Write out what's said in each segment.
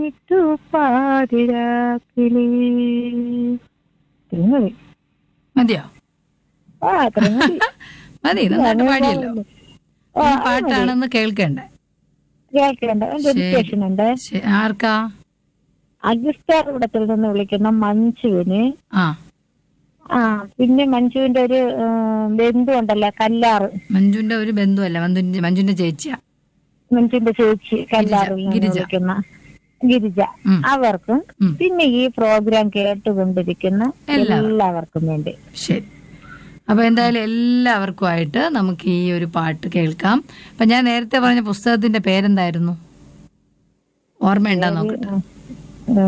ഇട്ടു പാതിരാക്കിലേ തിരുമതി മതിയോ ആ തിരുമതി മതി നന്നായിട്ട് പാടിയല്ലോ ഈ പാട്ടാണെന്ന് കേൾക്കണ്ടേ കേൾക്കണ്ട ഡെഡിക്കേഷൻ ഉണ്ട് ശ- ആർക്കാ അഗസ്റ്റാർ ഇവിടത്തിൽ നിന്ന് വിളിക്കുന്ന മഞ്ജുവിന് ആ ആ പിന്നെ മഞ്ജുവിന്റെ ഒരു ആ, ബന്ധു ഉണ്ടല്ലോ കല്ലാറ് മഞ്ജുന്റെ ഒരു ബന്ധുവല്ല മഞ്ജുന്റെ മഞ്ജുന്റെ ചേച്ചിയാ മഞ്ജുവിന്റെ ചേച്ചി കല്ലാറിൽ നിന്ന് ഗിരിജ. വിളിക്കുന്ന ഗിരിജ ഉം. അവർക്കും ഉം. പിന്നെ ഈ പ്രോഗ്രാം കേട്ടുകൊണ്ടിരിക്കുന്ന എല്ലാവർക്കും. എല്ലാവർക്കും വേണ്ടി ശരി അപ്പൊ എന്തായാലും എല്ലാവർക്കുമായിട്ട് നമുക്ക് ഈ ഒരു പാട്ട് കേൾക്കാം അപ്പൊ ഞാൻ നേരത്തെ പറഞ്ഞ പുസ്തകത്തിന്റെ പേരെന്തായിരുന്നു ഓർമ്മയുണ്ടാ നോക്കട്ടെ ആ,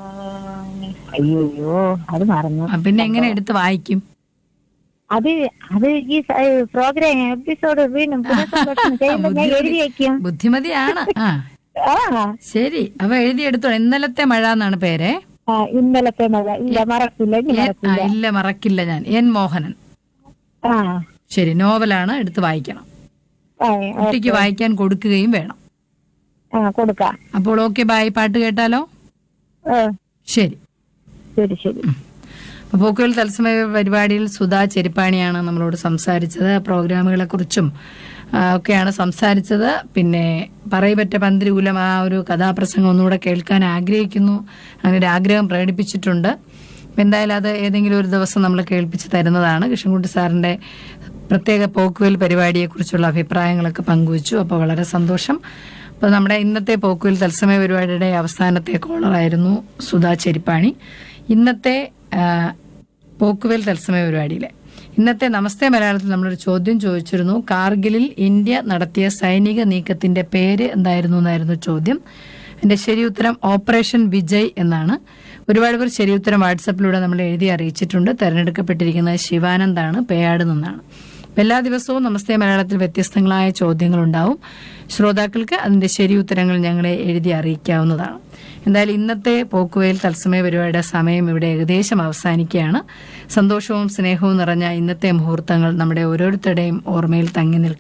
അയ്യോ അത് മറന്നു ആ, പിന്നെ എങ്ങനെ എടുത്ത് വായിക്കും അത് അത് ഈ പ്രോഗ്രാം എപ്പിസോഡ് വീണ്ടും പുനഃസംപ്രേഷണം ചെയ്യുമ്പോൾ ഞാൻ എഴുതി വെക്കും ബുദ്ധിമതിയാണ് ആ ആ ശരി അപ്പൊ എഴുതിയെടുത്തോ ഇന്നലത്തെ മഴ എന്നാണ് പേരെ ആ, ഇന്നലത്തെ മഴ ഇല്ല മറക്കില്ല ഇനി ആ മറക്കില്ല ഇല്ല മറക്കില്ല ഞാൻ എൻ മോഹനൻ ആ ശരി നോവലാണ് എടുത്ത് വായിക്കണം ആ, കുട്ടിക്ക് വായിക്കാൻ കൊടുക്കുകയും വേണം ആ കൊടുക്കാം അപ്പോൾ ഓക്കെ ബായ് പാട്ട് കേട്ടാലോ ആ, ശരി ശരി ശരി അപ്പോൾ പോക്കുവൽ തത്സമയ പരിപാടിയിൽ സുധാ ചെരിപ്പാണിയാണ് നമ്മളോട് സംസാരിച്ചത് പ്രോഗ്രാമുകളെ കുറിച്ചും ഒക്കെയാണ് സംസാരിച്ചത് പിന്നെ പറയപറ്റ പന്തിരൂലം ആ ഒരു കഥാപ്രസംഗം ഒന്നുകൂടെ കേൾക്കാൻ ആഗ്രഹിക്കുന്നു അങ്ങനെ ഒരു ആഗ്രഹം പ്രകടിപ്പിച്ചിട്ടുണ്ട് അപ്പൊ എന്തായാലും അത് ഏതെങ്കിലും ഒരു ദിവസം നമ്മൾ കേൾപ്പിച്ച് തരുന്നതാണ് കൃഷ്ണൻകുട്ടി സാറിന്റെ പ്രത്യേക പോക്കുവൽ പരിപാടിയെക്കുറിച്ചുള്ള അഭിപ്രായങ്ങളൊക്കെ പങ്കുവച്ചു അപ്പോൾ വളരെ സന്തോഷം അപ്പോൾ നമ്മുടെ ഇന്നത്തെ പോക്കുവൽ തത്സമയ പരിപാടിയുടെ അവസാനത്തെ കോളറായിരുന്നു സുധാ ചെരിപ്പാണി ഇന്നത്തെ ആ, പോക്കുവൽ തത്സമയ പരിപാടിയിലെ ഇന്നത്തെ നമസ്തേ മലയാളത്തിൽ നമ്മളൊരു ചോദ്യം ചോദിച്ചിരുന്നു കാർഗിലിൽ ഇന്ത്യ നടത്തിയ സൈനിക നീക്കത്തിന്റെ പേര് എന്തായിരുന്നു എന്നായിരുന്നു ചോദ്യം എന്റെ ശരി ഉത്തരം ഓപ്പറേഷൻ വിജയ് എന്നാണ് ഒരുപാട് പേർ ശരി ഉത്തരം വാട്സപ്പിലൂടെ നമ്മൾ എഴുതി അറിയിച്ചിട്ടുണ്ട് തെരഞ്ഞെടുക്കപ്പെട്ടിരിക്കുന്നത് ശിവാനന്ദാണ് പേയാട് നിന്നാണ് അപ്പൊ എല്ലാ ദിവസവും നമസ്തേ മലയാളത്തിൽ വ്യത്യസ്തങ്ങളായ ചോദ്യങ്ങൾ ഉണ്ടാവും ശ്രോതാക്കൾക്ക് അതിന്റെ ശരി ഉത്തരങ്ങൾ ഞങ്ങളെ എഴുതി അറിയിക്കാവുന്നതാണ് എന്തായാലും ഇന്നത്തെ പോക്കുവയിൽ തത്സമയ പരിപാടിയുടെ സമയം ഇവിടെ ഏകദേശം അവസാനിക്കുകയാണ് സന്തോഷവും സ്നേഹവും നിറഞ്ഞ ഇന്നത്തെ മുഹൂർത്തങ്ങൾ നമ്മുടെ ഓരോരുത്തരുടെയും ഓർമ്മയിൽ തങ്ങി നിൽക്കും